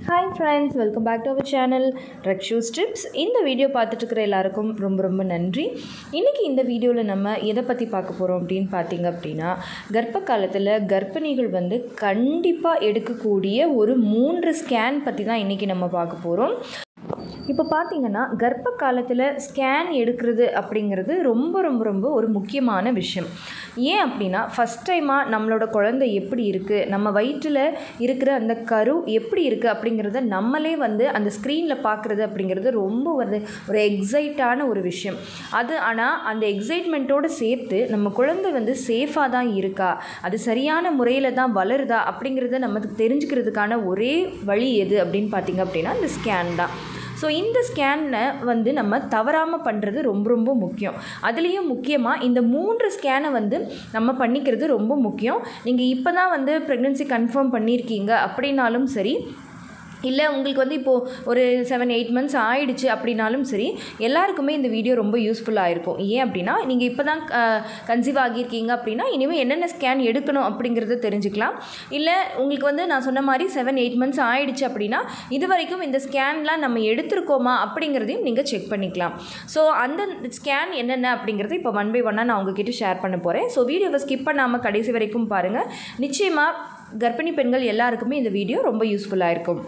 hi friends welcome back to our channel truck shoe strips இந்த video பார்த்துட்டு இருக்கிற எல்லாருக்கும் ரொம்ப ரொம்ப நன்றி இன்றைக்கி இந்த வீடியோவில் நம்ம எதை பற்றி பார்க்க போகிறோம் அப்படின்னு பார்த்தீங்க அப்படின்னா கர்ப்ப காலத்தில் கர்ப்பிணிகள் வந்து கண்டிப்பாக எடுக்கக்கூடிய ஒரு மூன்று ஸ்கேன் பற்றி தான் இன்றைக்கி நம்ம பார்க்க போகிறோம் இப்போ பார்த்தீங்கன்னா கர்ப்ப காலத்தில் ஸ்கேன் எடுக்கிறது அப்படிங்கிறது ரொம்ப ரொம்ப ரொம்ப ஒரு முக்கியமான விஷயம் ஏன் அப்படின்னா ஃபஸ்ட் டைமாக நம்மளோட குழந்தை எப்படி இருக்குது நம்ம வயிற்றில் இருக்கிற அந்த கரு எப்படி இருக்குது அப்படிங்கிறத நம்மளே வந்து அந்த ஸ்க்ரீனில் பார்க்குறது அப்படிங்கிறது ரொம்ப ஒரு ஒரு எக்ஸைட்டான ஒரு விஷயம் அது ஆனால் அந்த எக்ஸைட்மெண்ட்டோடு சேர்த்து நம்ம குழந்தை வந்து சேஃபாக தான் இருக்கா அது சரியான முறையில் தான் வளருதா அப்படிங்கிறத நமக்கு தெரிஞ்சுக்கிறதுக்கான ஒரே வழி எது அப்படின்னு பார்த்தீங்க அப்படின்னா இந்த ஸ்கேன் தான் ஸோ இந்த ஸ்கேனை வந்து நம்ம தவறாமல் பண்ணுறது ரொம்ப ரொம்ப முக்கியம் அதுலேயும் முக்கியமாக இந்த மூன்று ஸ்கேனை வந்து நம்ம பண்ணிக்கிறது ரொம்ப முக்கியம் நீங்கள் இப்போ தான் வந்து ப்ரெக்னென்சி கன்ஃபார்ம் பண்ணியிருக்கீங்க அப்படின்னாலும் சரி இல்லை உங்களுக்கு வந்து இப்போது ஒரு செவன் எயிட் மந்த்ஸ் ஆயிடுச்சு அப்படின்னாலும் சரி எல்லாருக்குமே இந்த வீடியோ ரொம்ப யூஸ்ஃபுல்லாக இருக்கும் ஏன் அப்படின்னா நீங்கள் இப்போ தான் கன்சீவ் ஆகியிருக்கீங்க அப்படின்னா இனிமேல் என்னென்ன ஸ்கேன் எடுக்கணும் அப்படிங்கிறத தெரிஞ்சுக்கலாம் இல்லை உங்களுக்கு வந்து நான் சொன்ன மாதிரி செவன் எயிட் மந்த்ஸ் ஆயிடுச்சு அப்படின்னா இது வரைக்கும் இந்த ஸ்கேன்லாம் நம்ம எடுத்திருக்கோமா அப்படிங்கிறதையும் நீங்கள் செக் பண்ணிக்கலாம் ஸோ அந்த ஸ்கேன் என்னென்ன அப்படிங்கிறத இப்போ ஒன் பை ஒன்னாக நான் உங்ககிட்ட ஷேர் பண்ண போகிறேன் ஸோ வீடியோவை ஸ்கிப் பண்ணாமல் கடைசி வரைக்கும் பாருங்கள் நிச்சயமாக கர்ப்பிணி பெண்கள் எல்லாருக்குமே இந்த வீடியோ ரொம்ப யூஸ்ஃபுல்லாக இருக்கும்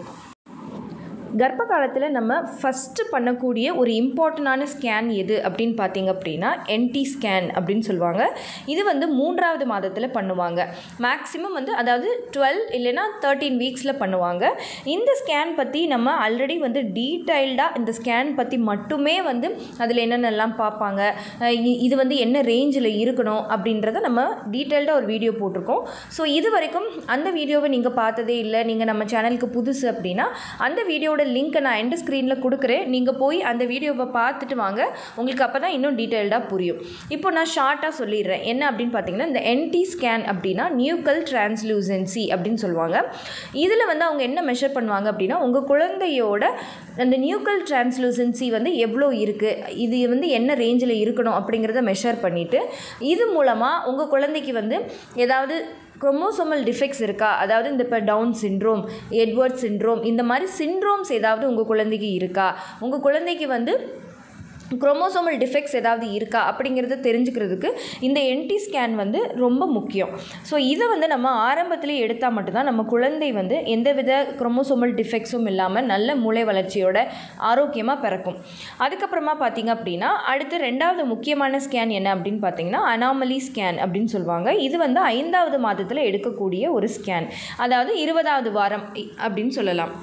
கர்ப்ப காலத்தில் நம்ம ஃபஸ்ட்டு பண்ணக்கூடிய ஒரு இம்பார்ட்டண்டான ஸ்கேன் எது அப்படின்னு பார்த்தீங்க அப்படின்னா என்டி ஸ்கேன் அப்படின்னு சொல்லுவாங்க இது வந்து மூன்றாவது மாதத்தில் பண்ணுவாங்க மேக்ஸிமம் வந்து அதாவது டுவெல் இல்லைன்னா தேர்ட்டீன் வீக்ஸில் பண்ணுவாங்க இந்த ஸ்கேன் பற்றி நம்ம ஆல்ரெடி வந்து டீட்டெயில்டாக இந்த ஸ்கேன் பற்றி மட்டுமே வந்து அதில் என்னென்னலாம் பார்ப்பாங்க இது வந்து என்ன ரேஞ்சில் இருக்கணும் அப்படின்றத நம்ம டீட்டெயில்டாக ஒரு வீடியோ போட்டிருக்கோம் ஸோ இது வரைக்கும் அந்த வீடியோவை நீங்கள் பார்த்ததே இல்லை நீங்கள் நம்ம சேனலுக்கு புதுசு அப்படின்னா அந்த வீடியோட வீடியோட லிங்க்கை நான் எண்டு ஸ்க்ரீனில் கொடுக்குறேன் நீங்கள் போய் அந்த வீடியோவை பார்த்துட்டு வாங்க உங்களுக்கு அப்போ தான் இன்னும் டீட்டெயில்டாக புரியும் இப்போ நான் ஷார்ட்டாக சொல்லிடுறேன் என்ன அப்படின்னு பார்த்தீங்கன்னா இந்த என்டி ஸ்கேன் அப்படின்னா நியூக்கல் டிரான்ஸ்லூசன்சி அப்படின்னு சொல்லுவாங்க இதில் வந்து அவங்க என்ன மெஷர் பண்ணுவாங்க அப்படின்னா உங்கள் குழந்தையோட அந்த நியூக்கல் டிரான்ஸ்லூசன்சி வந்து எவ்வளோ இருக்குது இது வந்து என்ன ரேஞ்சில் இருக்கணும் அப்படிங்கிறத மெஷர் பண்ணிவிட்டு இது மூலமாக உங்கள் குழந்தைக்கு வந்து ஏதாவது குரோமோசோமல் டிஃபெக்ட்ஸ் இருக்கா அதாவது இந்த இப்போ டவுன் சின்ட்ரோம் எட்வர்ட் சின்ட்ரோம் இந்த மாதிரி சின்ட்ரோம்ஸ் ஏதாவது உங்கள் குழந்தைக்கு இருக்கா உங்கள் குழந்தைக்கு வந்து குரோமோசோமல் டிஃபெக்ட்ஸ் ஏதாவது இருக்கா அப்படிங்கிறத தெரிஞ்சுக்கிறதுக்கு இந்த என்டி ஸ்கேன் வந்து ரொம்ப முக்கியம் ஸோ இதை வந்து நம்ம ஆரம்பத்திலே எடுத்தால் மட்டும்தான் நம்ம குழந்தை வந்து எந்தவித குரோமோசோமல் டிஃபெக்ட்ஸும் இல்லாமல் நல்ல மூளை வளர்ச்சியோட ஆரோக்கியமாக பிறக்கும் அதுக்கப்புறமா பார்த்திங்க அப்படின்னா அடுத்து ரெண்டாவது முக்கியமான ஸ்கேன் என்ன அப்படின்னு பார்த்தீங்கன்னா அனாமலி ஸ்கேன் அப்படின்னு சொல்லுவாங்க இது வந்து ஐந்தாவது மாதத்தில் எடுக்கக்கூடிய ஒரு ஸ்கேன் அதாவது இருபதாவது வாரம் அப்படின்னு சொல்லலாம்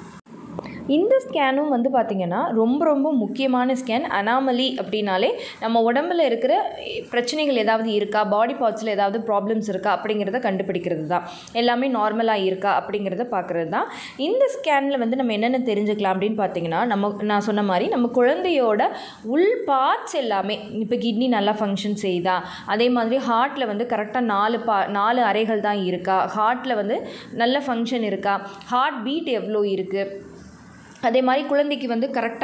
இந்த ஸ்கேனும் வந்து பார்த்திங்கன்னா ரொம்ப ரொம்ப முக்கியமான ஸ்கேன் அனாமலி அப்படின்னாலே நம்ம உடம்பில் இருக்கிற பிரச்சனைகள் ஏதாவது இருக்கா பாடி பார்ட்ஸில் ஏதாவது ப்ராப்ளம்ஸ் இருக்கா அப்படிங்கிறத கண்டுபிடிக்கிறது தான் எல்லாமே நார்மலாக இருக்கா அப்படிங்கிறத பார்க்குறது தான் இந்த ஸ்கேனில் வந்து நம்ம என்னென்ன தெரிஞ்சுக்கலாம் அப்படின்னு பார்த்தீங்கன்னா நம்ம நான் சொன்ன மாதிரி நம்ம குழந்தையோட உள் பார்ட்ஸ் எல்லாமே இப்போ கிட்னி நல்லா ஃபங்க்ஷன் செய்யுதா அதே மாதிரி ஹார்ட்டில் வந்து கரெக்டாக நாலு பா நாலு அறைகள் தான் இருக்கா ஹார்ட்டில் வந்து நல்ல ஃபங்க்ஷன் இருக்கா ஹார்ட் பீட் எவ்வளோ இருக்குது அதே மாதிரி குழந்தைக்கு வந்து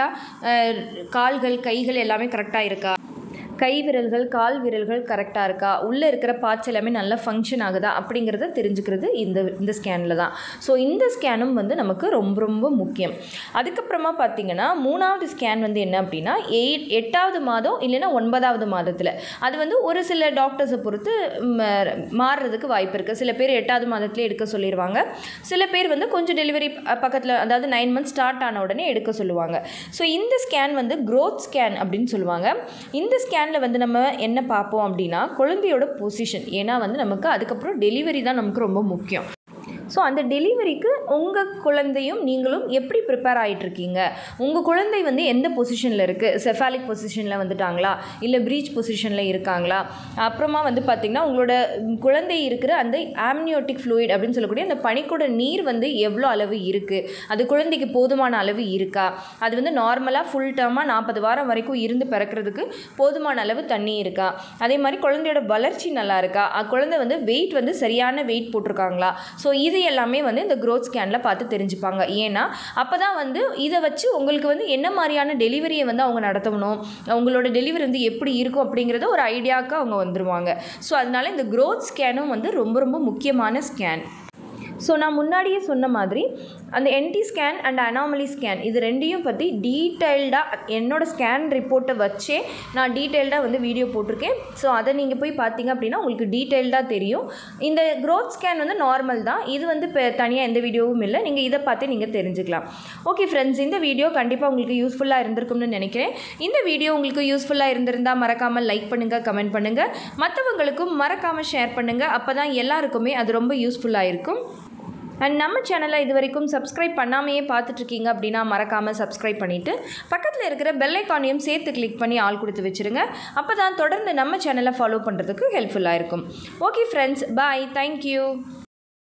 கரெக்டாக கால்கள் கைகள் எல்லாமே கரெக்டாக இருக்கா கை விரல்கள் கால் விரல்கள் கரெக்டாக இருக்கா உள்ளே இருக்கிற பார்ட்ஸ் எல்லாமே நல்லா ஃபங்க்ஷன் ஆகுதா அப்படிங்கிறத தெரிஞ்சுக்கிறது இந்த இந்த ஸ்கேனில் தான் ஸோ இந்த ஸ்கேனும் வந்து நமக்கு ரொம்ப ரொம்ப முக்கியம் அதுக்கப்புறமா பார்த்திங்கன்னா மூணாவது ஸ்கேன் வந்து என்ன அப்படின்னா எயிட் எட்டாவது மாதம் இல்லைன்னா ஒன்பதாவது மாதத்தில் அது வந்து ஒரு சில டாக்டர்ஸை பொறுத்து மாறுறதுக்கு வாய்ப்பு இருக்குது சில பேர் எட்டாவது மாதத்துலேயே எடுக்க சொல்லிடுவாங்க சில பேர் வந்து கொஞ்சம் டெலிவரி பக்கத்தில் அதாவது நைன் மந்த்ஸ் ஸ்டார்ட் ஆன உடனே எடுக்க சொல்லுவாங்க ஸோ இந்த ஸ்கேன் வந்து க்ரோத் ஸ்கேன் அப்படின்னு சொல்லுவாங்க இந்த ஸ்கேன் ஸ்கேனில் வந்து நம்ம என்ன பார்ப்போம் அப்படின்னா குழந்தையோட பொசிஷன் ஏன்னா வந்து நமக்கு அதுக்கப்புறம் டெலிவரி தான் நமக்கு ரொம்ப முக்கியம் ஸோ அந்த டெலிவரிக்கு உங்கள் குழந்தையும் நீங்களும் எப்படி ப்ரிப்பேர் ஆகிட்டுருக்கீங்க உங்கள் குழந்தை வந்து எந்த பொசிஷனில் இருக்குது செஃபாலிக் பொசிஷனில் வந்துட்டாங்களா இல்லை ப்ரீச் பொசிஷனில் இருக்காங்களா அப்புறமா வந்து பார்த்திங்கன்னா உங்களோட குழந்தை இருக்கிற அந்த ஆம்னியோட்டிக் ஃப்ளூயிட் அப்படின்னு சொல்லக்கூடிய அந்த பனிக்கூட நீர் வந்து எவ்வளோ அளவு இருக்குது அது குழந்தைக்கு போதுமான அளவு இருக்கா அது வந்து நார்மலாக ஃபுல் டேர்மாக நாற்பது வாரம் வரைக்கும் இருந்து பிறக்கிறதுக்கு போதுமான அளவு தண்ணி இருக்கா அதே மாதிரி குழந்தையோட வளர்ச்சி நல்லா இருக்கா குழந்தை வந்து வெயிட் வந்து சரியான வெயிட் போட்டிருக்காங்களா ஸோ இது இது எல்லாமே வந்து இந்த க்ரோத் ஸ்கேனில் பார்த்து தெரிஞ்சுப்பாங்க ஏன்னா அப்போ தான் வந்து இதை வச்சு உங்களுக்கு வந்து என்ன மாதிரியான டெலிவரியை வந்து அவங்க நடத்தணும் உங்களோட டெலிவரி வந்து எப்படி இருக்கும் அப்படிங்கிறத ஒரு ஐடியாவுக்கு அவங்க வந்துடுவாங்க ஸோ அதனால இந்த க்ரோத் ஸ்கேனும் வந்து ரொம்ப ரொம்ப முக்கியமான ஸ்கேன் ஸோ நான் முன்னாடியே சொன்ன மாதிரி அந்த NT scan and anomaly scan இது ரெண்டையும் பற்றி டீட்டெயில்டாக என்னோடய ஸ்கேன் ரிப்போர்ட்டை வச்சே நான் டீட்டெயில்டாக வந்து வீடியோ போட்டிருக்கேன் ஸோ அதை நீங்கள் போய் பார்த்தீங்க அப்படின்னா உங்களுக்கு டீட்டெயில்டாக தெரியும் இந்த க்ரோத் ஸ்கேன் வந்து நார்மல் தான் இது வந்து இப்போ தனியாக எந்த வீடியோவும் இல்லை நீங்கள் இதை பார்த்து நீங்கள் தெரிஞ்சுக்கலாம் ஓகே ஃப்ரெண்ட்ஸ் இந்த வீடியோ கண்டிப்பாக உங்களுக்கு யூஸ்ஃபுல்லாக இருந்திருக்கும்னு நினைக்கிறேன் இந்த வீடியோ உங்களுக்கு யூஸ்ஃபுல்லாக இருந்திருந்தால் மறக்காமல் லைக் பண்ணுங்கள் கமெண்ட் பண்ணுங்கள் மற்றவங்களுக்கும் மறக்காமல் ஷேர் பண்ணுங்கள் அப்போ தான் எல்லாருக்குமே அது ரொம்ப யூஸ்ஃபுல்லாக இருக்கும் அண்ட் நம்ம சேனலை இது வரைக்கும் சப்ஸ்கிரைப் பண்ணாமையே பார்த்துட்ருக்கீங்க அப்படின்னா மறக்காமல் சப்ஸ்கிரைப் பண்ணிவிட்டு பக்கத்தில் இருக்கிற பெல் ஐக்கானையும் சேர்த்து கிளிக் பண்ணி ஆள் கொடுத்து வச்சுருங்க அப்போ தான் தொடர்ந்து நம்ம சேனலை ஃபாலோ பண்ணுறதுக்கு ஹெல்ப்ஃபுல்லாக இருக்கும் ஓகே ஃப்ரெண்ட்ஸ் பாய் தேங்க்யூ